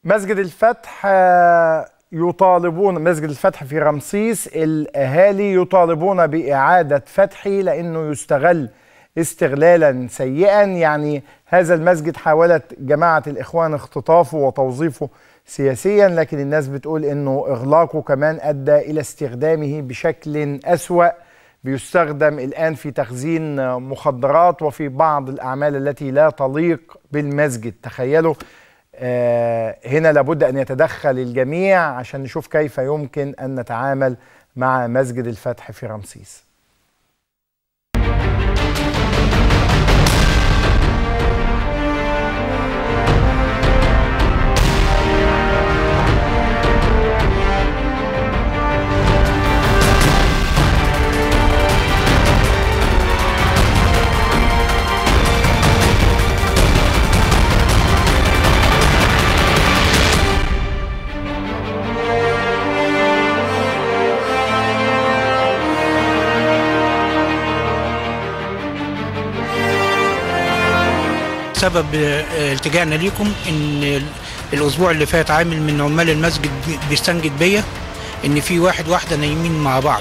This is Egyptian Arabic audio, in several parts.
مسجد الفتح يطالبون مسجد الفتح في رمسيس الأهالي يطالبون بإعادة فتحه لأنه يستغل استغلالا سيئا يعني هذا المسجد حاولت جماعة الإخوان اختطافه وتوظيفه سياسيا لكن الناس بتقول أنه إغلاقه كمان أدى إلى استخدامه بشكل أسوأ بيستخدم الآن في تخزين مخدرات وفي بعض الأعمال التي لا تليق بالمسجد تخيلوا آه هنا لابد أن يتدخل الجميع عشان نشوف كيف يمكن أن نتعامل مع مسجد الفتح في رمسيس سبب التجائنا ليكم ان الاسبوع اللي فات عامل من عمال المسجد بيستنجد بيا ان في واحد واحده نايمين مع بعض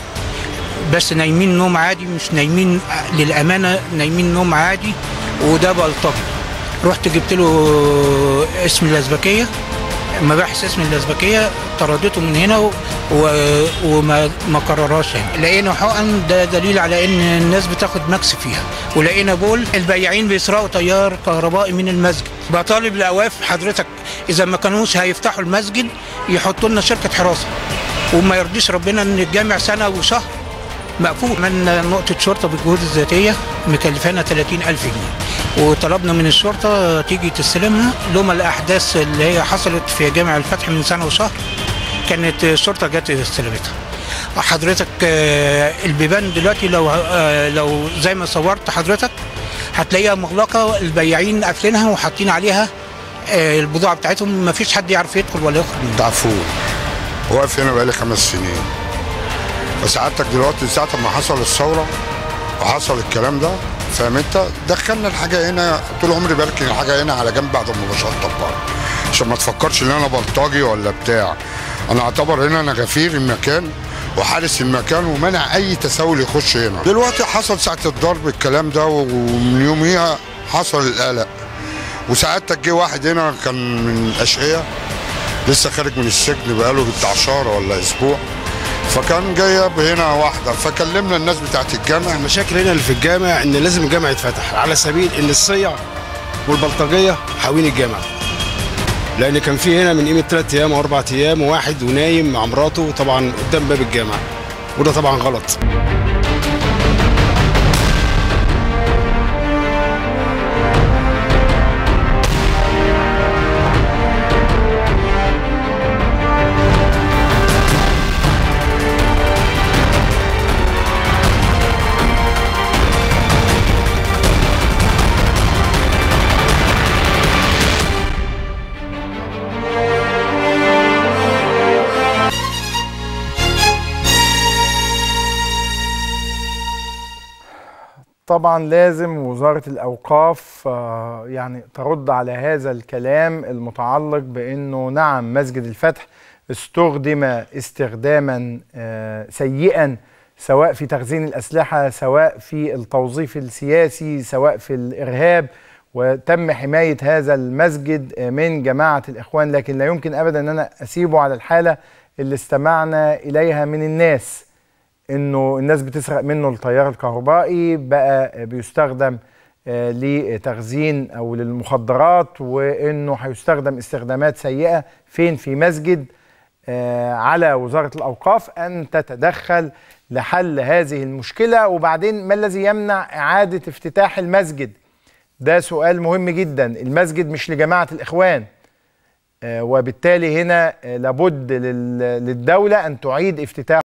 بس نايمين نوم عادي مش نايمين للامانه نايمين نوم عادي وده بلطجي رحت جبت له اسم الازبكيه مباحث اسم الازبكيه طردته من هنا و... وما ما قررهاش يعني لقينا حقن ده دليل على ان الناس بتاخد مكس فيها ولقينا بول البياعين بيسرقوا تيار كهربائي من المسجد بطالب الاواف حضرتك اذا ما كانوش هيفتحوا المسجد يحطوا لنا شركه حراسه وما يرضيش ربنا ان الجامع سنه وشهر مقفول من نقطة شرطة بالجهود الذاتية مكلفانا 30000 جنيه وطلبنا من الشرطة تيجي تستلمها لما الأحداث اللي هي حصلت في جامع الفتح من سنة وشهر كانت الشرطة جت استلمتها حضرتك البيبان دلوقتي لو لو زي ما صورت حضرتك هتلاقيها مغلقة البياعين قافلينها وحاطين عليها البضاعة بتاعتهم ما فيش حد يعرف يدخل ولا يخرج دعفور واقف هنا بقالي خمس سنين وسعادتك دلوقتي ساعة ما حصل الثورة وحصل الكلام ده فاهم انت دخلنا الحاجة هنا طول عمري بركن الحاجة هنا على جنب بعد ما بشطب بره عشان ما تفكرش ان انا بلطجي ولا بتاع انا اعتبر هنا انا غفير المكان وحارس المكان ومنع اي تسول يخش هنا دلوقتي حصل ساعة الضرب الكلام ده ومن يوميها حصل القلق وسعادتك جه واحد هنا كان من الاشقية لسه خارج من السجن بقاله بتاع شهر ولا اسبوع فكان جايب هنا واحده فكلمنا الناس بتاعت الجامع المشاكل هنا اللي في الجامع ان لازم الجامع يتفتح على سبيل ان الصيع والبلطجيه حاوين الجامع لان كان في هنا من قيمه ثلاث ايام او اربع ايام واحد ونايم مع مراته طبعا قدام باب الجامع وده طبعا غلط طبعا لازم وزارة الأوقاف يعني ترد على هذا الكلام المتعلق بأنه نعم مسجد الفتح استخدم استخداما سيئا سواء في تخزين الأسلحة سواء في التوظيف السياسي سواء في الإرهاب وتم حماية هذا المسجد من جماعة الإخوان لكن لا يمكن أبدا أن أنا أسيبه على الحالة اللي استمعنا إليها من الناس انه الناس بتسرق منه التيار الكهربائي بقى بيستخدم آه لتخزين او للمخدرات وانه هيستخدم استخدامات سيئه فين في مسجد آه على وزاره الاوقاف ان تتدخل لحل هذه المشكله وبعدين ما الذي يمنع اعاده افتتاح المسجد ده سؤال مهم جدا المسجد مش لجماعه الاخوان آه وبالتالي هنا لابد للدوله ان تعيد افتتاحه